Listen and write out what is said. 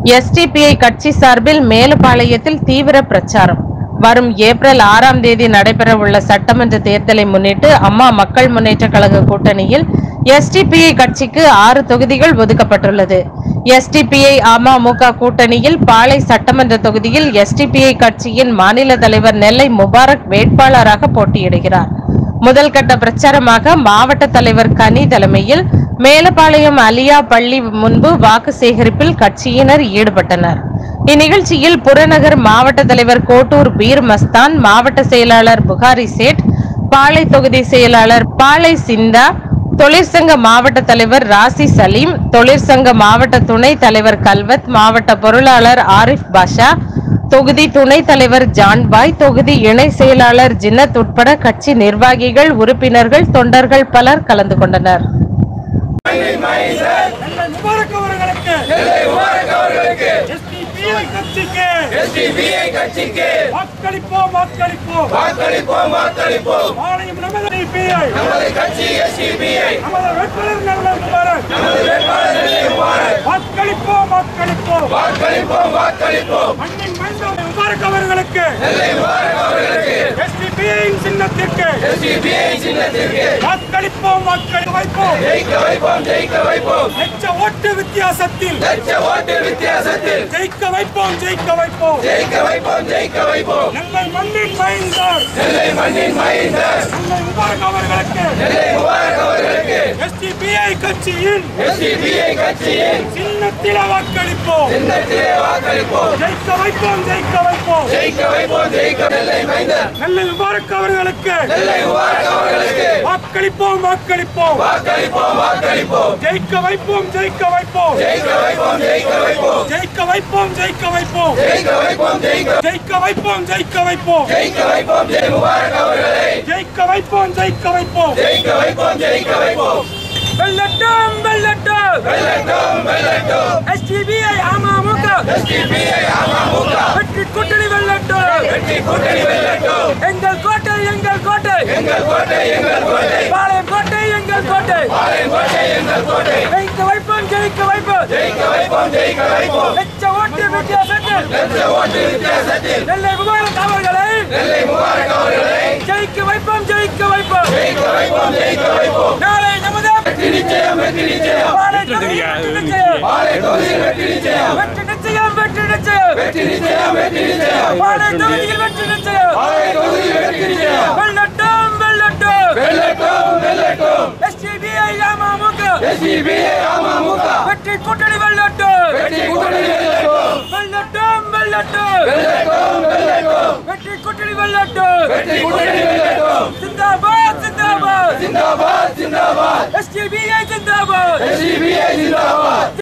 SDPI கட்சி சார்பில் மேலுப்பாளையத்தில் தீவிர பிரச்சாரம் வரும் ஏப்ரல் ஆறாம் தேதி நடைபெறவுள்ள சட்டமன்ற தேர்தலை முன்னிட்டு அம்மா மக்கள் முன்னேற்ற கழக கூட்டணியில் எஸ்டிபிஐ கட்சிக்கு ஆறு தொகுதிகள் ஒதுக்கப்பட்டுள்ளது எஸ்டிபிஐ அமமுக கூட்டணியில் பாளை சட்டமன்ற தொகுதியில் எஸ்டிபிஐ கட்சியின் மாநில தலைவர் நெல்லை முபாரக் வேட்பாளராக போட்டியிடுகிறார் முதல் கட்ட பிரச்சாரமாக மாவட்ட தலைவர் கனி தலைமையில் மேலப்பாளையம் அலியா பள்ளி முன்பு வாக்கு சேகரிப்பில் கட்சியினர் ஈடுபட்டனர் இந்நிகழ்ச்சியில் புறநகர் மாவட்ட தலைவர் கோட்டூர் பீர் மஸ்தான் மாவட்ட செயலாளர் புகாரி சேட் பாளை தொகுதி செயலாளர் பாளை சிந்தா தொழிற்சங்க மாவட்ட தலைவர் ராசி சலீம் தொழிற்சங்க மாவட்ட துணை தலைவர் கல்வத் மாவட்ட பொருளாளர் ஆரிஃப் பாஷா தொகுதி துணைத் தலைவர் ஜான்பாய் தொகுதி இணை செயலாளர் ஜின்னத் உட்பட கட்சி நிர்வாகிகள் உறுப்பினர்கள் தொண்டர்கள் பலர் கலந்து கொண்டனர் நெல்லை முபாரக் அவர்களுக்கு நெல்லை முபாரக் அவர்களுக்கு எஸ்டிபிஐ கட்சிக்கு எஸ்டிபிஐ கட்சிக்கு வாக்களிப்போம் வாக்களிப்போம் வாக்களிப்போம் வாக்களிப்போம் பாளையம் நமது எஸ்டிபிஐ நமது கட்சி எஸ்டிபிஐ நமது வேட்பாளர் நெல்லை முபாரக் நமது வேட்பாளர் நெல்லை முபாரக் வாக்களிப்போம் வாக்களிப்போம் வாக்களிப்போம் வாக்களிப்போம் மண்ணின் மைந்தர் முபாரக் அவர்களுக்கு நெல்லை முபாரக் அவர்களுக்கு எஸ்டிபிஐ சின்னத்திற்கு எஸ்டிபிஐ சின்னத்திற்கு வாக்களிப்போம் வாக்களி வைப்போம் ஜெயிக்க வைப்போம் ஜெயிக்க வைப்போம் லட்ச ஓட்டு வித்தியாசத்தில் லட்ச ஓட்டு வித்தியாசத்தில் ஜெயிக்க வைப்போம் ஜெயிக்க வைப்போம் ஜெயிக்க வைப்போம் ஜெயிக்க வைப்போம் நெல்லை மண்ணின் மைந்தர் நெல்லை மண்ணின் மைந்தர் நெல்லை முபாரக் அவர்களுக்கு நெல்லை முபாரக் அவர்களுக்கு எஸ்டிபிஐ கட்சியின் எஸ்டிபிஐ கட்சியின் சின்னத்தில வாக்களிப்போம் சின்னத்திலே வாக்களிப்போம் ஜெயிக்க வைப்போம் ஜெயிக்க வைப்போம் ஜெயிக்க வைப்போம் ஜெயிக்க நெல்லை மைந்தர் நெல்லை முபாரக் அவர்களுக்கு நெல்லை முபாரக் அவர்களுக்கு வாக்களிப்போம் வாக்களிப்போம் வாக்களிப்போம் வாக்களிப்போம் ஜெயிக்க வைப்போம் ஜெயிக்க வைப்போம் ஜெயிக்க வைப்போம் ஜெயிக்க வைப்போம் ஜெயிக்க வைப்போம் ஜெயிக்க வைப்போம் ஜெயிக்க வைப்போம் ஜெயிக்க ஜெயிக்க வைப்போம் ஜெயிக்க வைப்போம் ஜெயிக்க வைப்போம் ஜெய் முபாரக் அவர்களை ஜெயிக்க வைப்போம் ஜெயிக்க வைப்போம் ஜெயிக்க வைப்போம் ஜெயிக்க வைப்போம் வெள்ளட்டும் வெள்ளட்டும் வெல்லட்டும் வெல்லட்டும் எஸ்டிபிஐ அமமுக எஸ்டிபிஐ அமமுக வெற்றி கூட்டணி வெள்ளட்டும் வெற்றி கூட்டணி வெல்லட்டும் எங்கள் கோட்டை எங்கள் கோட்டை எங்கள் கோட்டை எங்கள் கோட்டை பாளையம் கோட்டை எங்கள் கோட்டை பாளையம் கோட்டை எங்கள் கோட்டை ஜெயிக்க வைப்போம் ஜெயிக்க வைப்போம் ஜெயிக்க வைப்போம் ஜெயிக்க வைப்போம் லட்ச ஓட்டு வித்தியாசத்தில் லட்ச ஓட்டு வித்தியாசத்தில் நெல்லை முபாரக் அவர்களை நெல்லை முபாரக் அவர்களை ஜெயிக்க வைப்போம் ஜெயிக்க வைப்போம் ஜெயிக்க வைப்போம் ஜெயிக்க வைப்போம் நாளை நமது வெற்றி நிச்சயம் வெற்றி நிச்சயம் பாளை தொகுதியில் வெற்றி நிச்சயம் பாளை தொகுதியில் வெற்றி நிச்சயம் வெற்றி நிச்சயம் வெற்றி நிச்சயம் வெற்றி நிச்சயம் வெற்றி நிச்சயம் பாளை தொகுதியில் வெற்றி நிச்சயம் பாளை தொகுதியில் வெற்றி நிச்சயம் வெள்ளட்டும் வெள்ளட்டும் வெல்லட்டும் வெல்லட்டும் எஸ்டிபிஐ அமமுக எஸ்டிபிஐ அமமுக வெற்றி கூட்டணி வெள்ளட்டும் வெற்றி கூட்டணி வெல்லட்டும் வெள்ளட்டும் வெள்ளட்டும் வெல்லட்டும் வெல்லட்டும் வெற்றி கூட்டணி வெள்ளட்டும் வெற்றி கூட்டணி வெல்லட்டும் சிந்தாபாத் சிந்தாபாத் ஜிந்தாபாத் ஜிந்தாபாத் எஸ்டிபிஐ சிந்தாபாத் எஸ்டிபிஐ ஜிந்தாபாத்